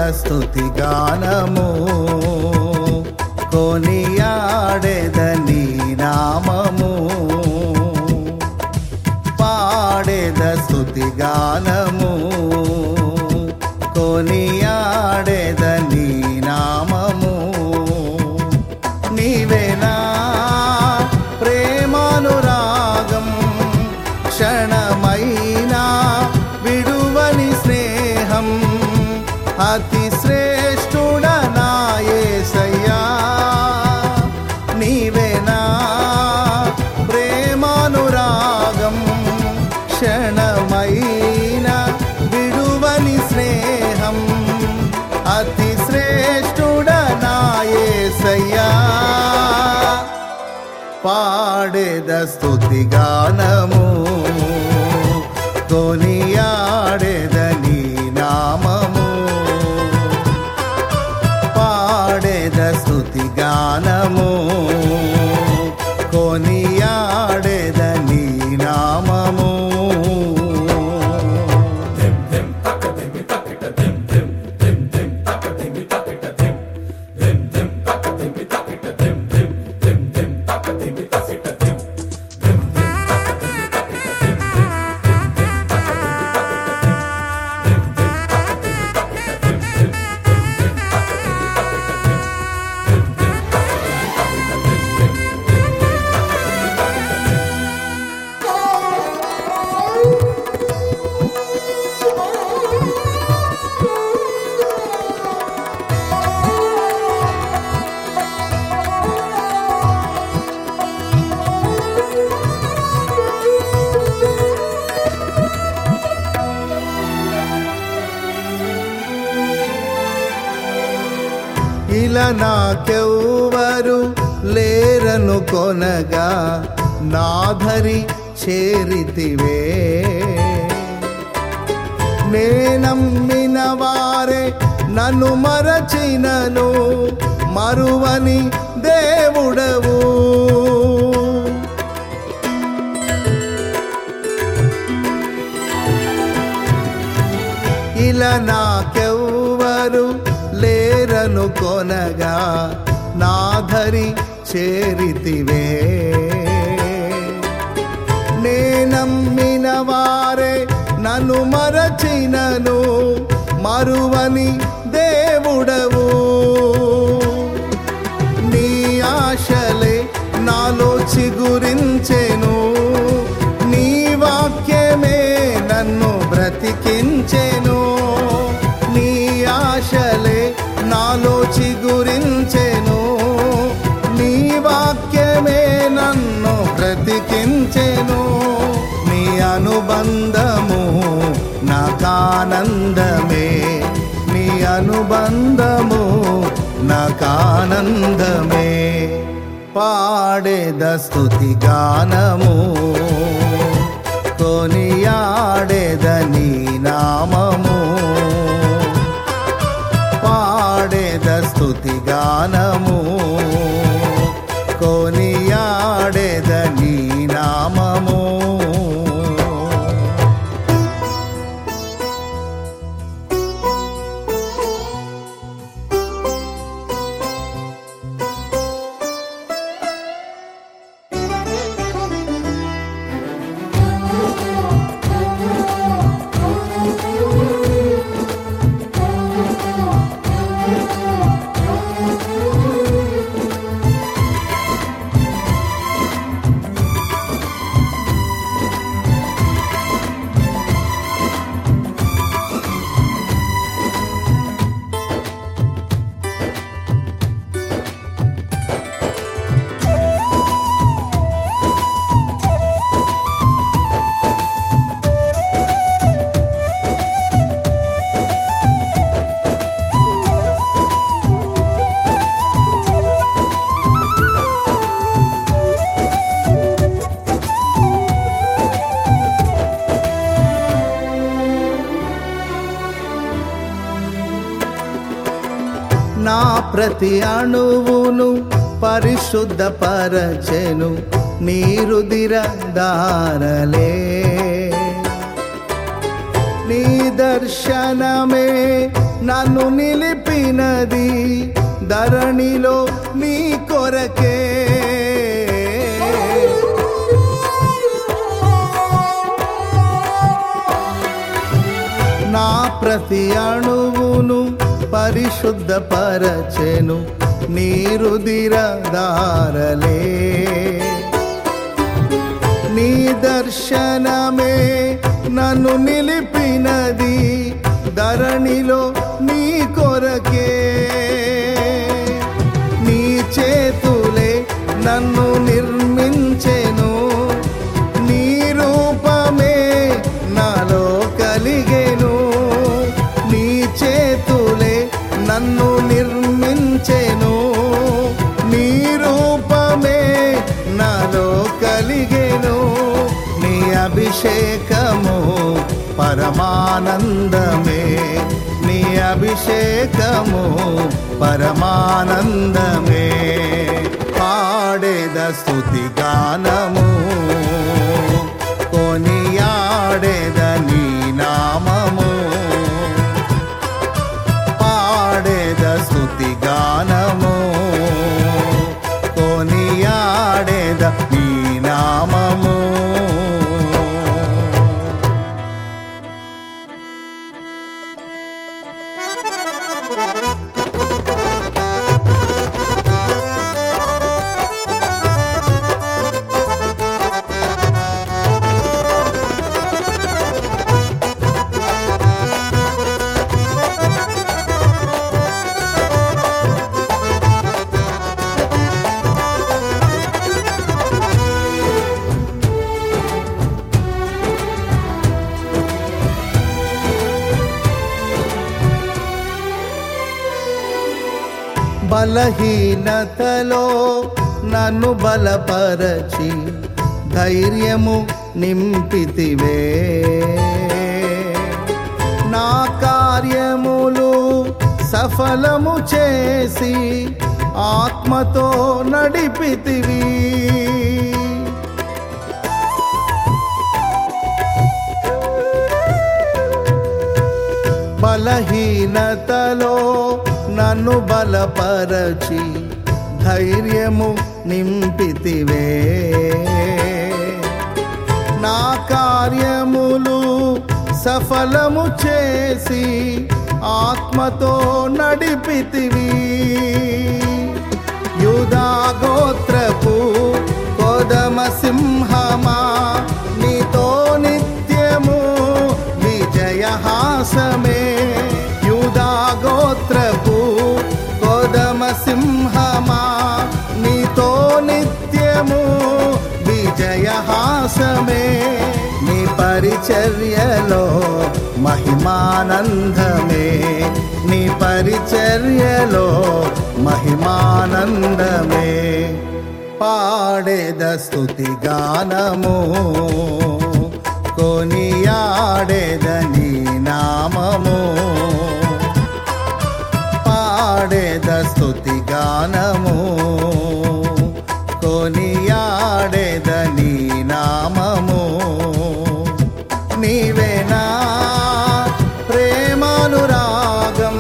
స్తుతి గానము కొనియాడేదని నామము పాడేద స్తుతి గానము కొనియాడేదని నామము నీవేనా ప్రేమానురాగం క్షణమైనా విడువని స్నేహం అతి శ్రేష్ఠుడనాయేసయ్యా నీవేనా ప్రేమానురాగం క్షణమైనా విడువని స్నేహం అతి శ్రేష్ఠుడనాయేసయ్యా పాడేద స్తుతి గానము కొనియాడేదని నామము పాడేద స్తుతి గానము కొనియాడేదని నామము ఇలా నాకెవ్వరు లేరను కొనగా నాధరి చేరితివే నేనమ్మిన వారే నన్ను మరచినను మరువని దేవుడవు ఇలా నాకెవ్వరు లేరను కొనగా నాధరి చేరితివే నేనమ్మిన వారే నన్ను మరచినను మరువని దేవుడవు నీ ఆశలే నాలో చిగురించెను నీ వాక్యమే నన్ను బ్రతికించెను నీ ఆశలే నాలో చిగురించెను నీ వాక్యమే నన్ను బ్రతికించెను నీ అనుబంధము నాకానందమే నీ అనుబంధము నాకానందమే పాడేద స్తుతి గానము కొనియాడేదని నామము పాడేద స్తుతి గానము కొనియాడేదని నామము నా ప్రతి అణువును పరిశుద్ధపరచెను నీరుదిర దారలే నీ దర్శనమే నన్ను నిలిపినది ధరణిలో నీ కొరకే నా ప్రతి అణువును పరిశుద్ధపరచెను నీరుదిర దారలే నీ దర్శనమే నన్ను నిలిపినది ధరణిలో నీ కొరకే నీ చేతులే నన్ను నిర్మించెను నీ రూపమే నాలో కలిగెను నీ చేతులే నన్ను నిర్మించెను నీ రూపమే నాలో కలిగెను నీ అభిషేకము పరమానందమే నీ అభిషేకము పరమానందమే పాడేద స్తుతి గానము కొనియాడేద నీ నామము పాడేద స్తుతి గానము కొనియాడేద నీ నామము బలహీనతలో నన్ను బలపరచి ధైర్యము నింపితివే నా కార్యములు సఫలము చేసి ఆత్మతో నడిపితివి బలహీనతలో నన్ను బలపరచి ధైర్యము నింపితివే నా కార్యములు సఫలము చేసి ఆత్మతో నడిపితివి యూదా గోత్రపు కోదమ సింహమా నీతో నిత్యము విజయహాసమే యూదా గోత్రపు కోదమ సింహమా నీతో నిత్యము విజయహాసమే నీ పరిచర్యలో మహిమానందమే నీ పరిచర్యలో మహిమానందమే పాడేద స్తుతి గానము కొనియాడేద నీ నామము పాడేద స్తుతి గానము కొనియాడేద నీ నామము నీవేనా ప్రేమానురాగం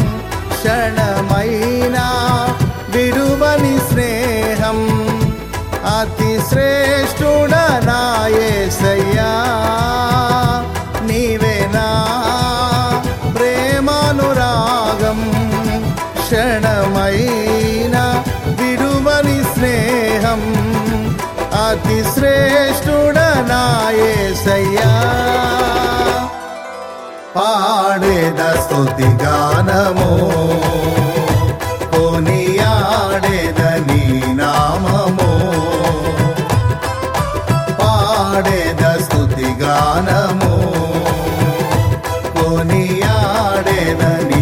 క్షణమైనా విడువని స్నేహం అతి శ్రేష్ఠుడనాయసయ్యా నీవేనా ప్రేమానురాగం క్షణమైన విడువని స్నేహం అతి శ్రేష్ఠుడనాయసయ్యా పాడేద స్తుతి గానము కొనియాడేద నీ నామము పాడేద స్తుతి గానము కొనియాడేద నీ